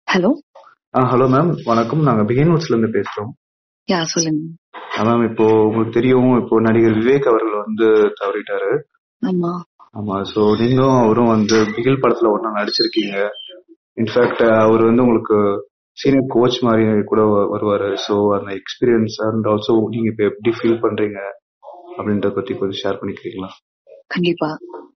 Hello ஆ hello ma'am வணக்கம் நாங்க பிகின்வுட்ஸ்ல இருந்து பேசுறோம் யா சொல்லுங்க மேம் இப்போ உங்களுக்கு தெரியும் இப்போ நடிகர் விவேக் அவர்கள் வந்து தவறிட்டாரு ஆமா ஆமா சோ நீங்களும் அவரும் வந்து பிகில் படத்துல ஒண்ணா நடிச்சிருக்கீங்க இன்ஃபேக்ட் அவர் வந்து உங்களுக்கு சீனியர் கோச் மாதிரி கூட வ- வருவாரு சோ அந்த எக்ஸ்பீரியன்ஸ் அண்ட் ஆல்சோ நீங்க இப்ப எப்படி ஃபீல் பண்றீங்க அப்படின்றத பத்தி கொஞ்சம் ஷேர் பண்ணிக்கிறீங்களா கண்டிப்பா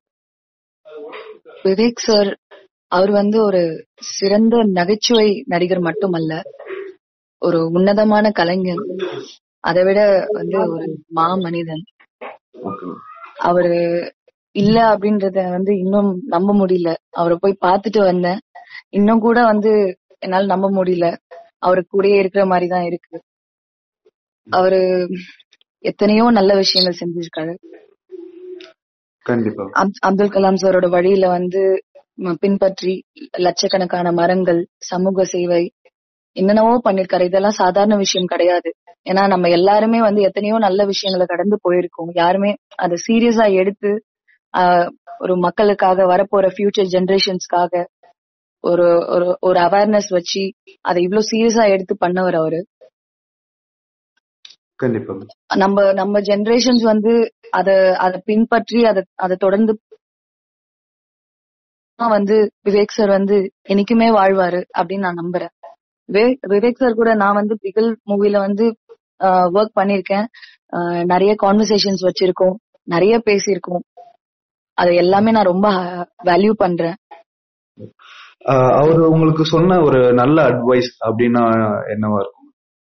விவேக் சார் அவர் வந்து ஒரு சிறந்த நகைச்சுவை நடிகர் மட்டுமல்ல ஒரு உன்னதமான கலைஞர் அதை விட வந்து ஒரு மா மனிதன் ஓகே அவரு இல்ல அப்படின்றத வந்து இன்னும் நம்ப முடியல அவரை போய் பார்த்துட்டு வந்தேன் இன்னும் கூட வந்து என்னால நம்ப முடியல அவரு கூடயே இருக்கிற மாதிரி தான் இருக்கு அவரு எத்தனையோ நல்ல விஷயங்கள் செஞ்சிருக்காரு கண்டிப்பா அப்- அப்துல் கலாம் சாரோட வழியில வந்து ம- பின்பற்றி லட்சக்கணக்கான மரங்கள் சமூக சேவை என்னென்னவோ பண்ணிருக்காரு இதெல்லாம் சாதாரண விஷயம் கிடையாது ஏன்னா நம்ம எல்லாருமே வந்து எத்தனையோ நல்ல விஷயங்களை கடந்து போயிருக்கோம் யாருமே அதை சீரியஸா எடுத்து ஆஹ், ஒரு மக்களுக்காக வரப்போற ஃபியூச்சர் ஜெனரேஷன்ஸ்க்காக ஒரு ஒரு ஒரு அவேர்னஸ் வச்சு அதை இவ்வளவு சீரியஸா எடுத்து பண்ணவர் அவரு கண்டிப்பா நம்ம நம்ம ஜெனரேஷன்ஸ் வந்து அத அத பின்பற்றி அத அதை தொடர்ந்து வந்து விவேக் சார் வந்து என்னைக்குமே வாழ்வாரு அப்படின்னு நான் நம்புறேன் வே- விவேக் சார் கூட நான் வந்து பிகில் மூவில வந்து ஒர்க் பண்ணிருக்கேன் ஆஹ் நிறைய கான்வர்சேஷன்ஸ் வச்சிருக்கோம் நிறைய பேசியிருக்கோம் அது எல்லாமே நான் ரொம்ப வேல்யூ பண்றேன் ஆஹ் அவர் உங்களுக்கு சொன்ன ஒரு நல்ல அட்வைஸ் அப்படின்னா என்னவா இருக்கும்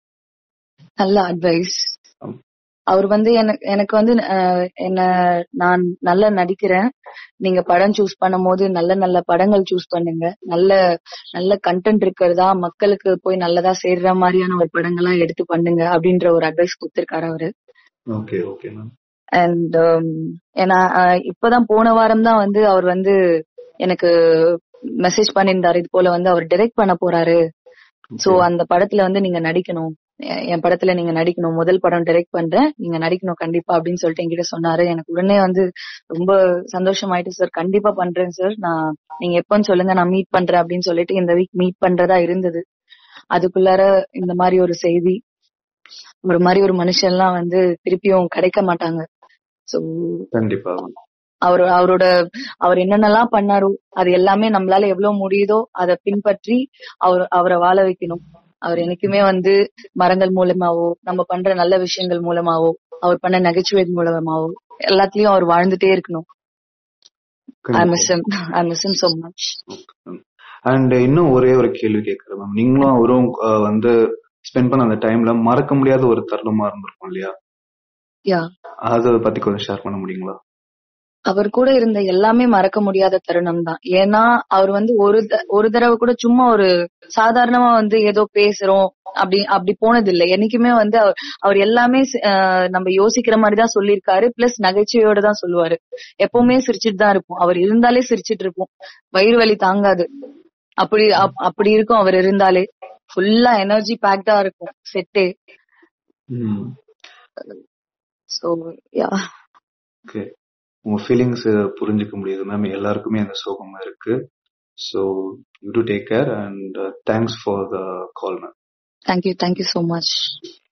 நல்ல அட்வைஸ் ஆம். அவர் வந்து எனக்கு எனக்கு வந்து அஹ், என்ன நான் நல்லா நடிக்கிறேன் நீங்க படம் சூஸ் பண்ணும்போது நல்ல நல்ல படங்கள் சூஸ் பண்ணுங்க நல்ல நல்ல கண்டென்ட் இருக்கிறதா மக்களுக்கு போய் நல்லதா சேர்ற மாதிரியான ஒரு படங்களா எடுத்து பண்ணுங்க அப்படின்ற ஒரு அட்வைஸ் கொடுத்திருக்காரு அவரு ஓகே ஓகே மேம் அண்ட் ஏன்னா அஹ், இப்பதான் போன வாரம் தான் வந்து அவர் வந்து எனக்கு மெசேஜ் பண்ணியிருந்தாரு இது போல வந்து அவர் டைரக்ட் பண்ண போறாரு சோ அந்த படத்துல வந்து நீங்க நடிக்கணும் எ- என் படத்துல நீங்க நடிக்கணும் முதல் படம் டைரக்ட் பண்றேன் நீங்க நடிக்கணும் கண்டிப்பா அப்படின்னு சொல்லிட்டு என்கிட்ட சொன்னாரு எனக்கு உடனே வந்து ரொம்ப சந்தோஷமாயிட்டு சார் கண்டிப்பா பண்றேன் சார் நான் நீங்க எப்பன்னு சொல்லுங்க நான் மீட் பண்றேன் அப்படின்னு சொல்லிட்டு இந்த வீக் மீட் பண்றதா இருந்தது அதுக்குள்ளார இந்த மாதிரி ஒரு செய்தி ஒரு மாதிரி ஒரு மனுஷன்லாம் வந்து திருப்பியும் கிடைக்க மாட்டாங்க சோ கண்டிப்பா அவர் அவரோட அவர் என்னென்னலாம் பண்ணாரோ அது எல்லாமே நம்மளால எவ்வளவு முடியுதோ அதை பின்பற்றி அவர் அவரை வாழ வைக்கணும் அவர் என்னைக்குமே வந்து மரங்கள் மூலமாவோ நம்ம பண்ற நல்ல விஷயங்கள் மூலமாவோ அவர் பண்ண நகைச்சுவை மூலமாவோ எல்லாத்துலயும் அவர் வாழ்ந்துட்டே இருக்கணும் I miss I miss so much and இன்னும் ஒரே ஒரு கேள்வி கேட்கறேன் மேம் நீங்களும் அவரும் அஹ், வந்து ஸ்பெண்ட் பண்ண அந்த டைம்ல மறக்க முடியாத ஒரு தருணமா இருந்திருக்கும் இல்லையா யா அதை பத்தி கொஞ்சம் ஷேர் பண்ண முடியுங்களா அவர் கூட இருந்த எல்லாமே மறக்க முடியாத தருணம் தான் ஏன்னா அவர் வந்து ஒரு த- ஒரு தடவை கூட சும்மா ஒரு சாதாரணமா வந்து ஏதோ பேசுறோம் அப்படி அப்படி போனது இல்லை என்னைக்குமே வந்து அவர் அவர் எல்லாமே சி- ஆஹ் நம்ம யோசிக்கிற மாதிரி தான் சொல்லியிருக்காரு பிளஸ் நகைச்சுவையோட தான் சொல்லுவாரு எப்பவுமே சிரிச்சிட்டு தான் இருப்போம் அவர் இருந்தாலே சிரிச்சிட்டு இருப்போம் வயிறு வலி தாங்காது அப்படி அப்- அப்படி இருக்கும் அவர் இருந்தாலே ஃபுல்லா எனர்ஜி பேக்டா இருக்கும் செட்டே சோ யா ஓகே உங்க ஃபீலிங்ஸ் புரிஞ்சுக்க முடியுது மேம் எல்லாருக்குமே அந்த சோகம் இருக்கு so you too take care and thanks for the call ma'am thank you thank you so much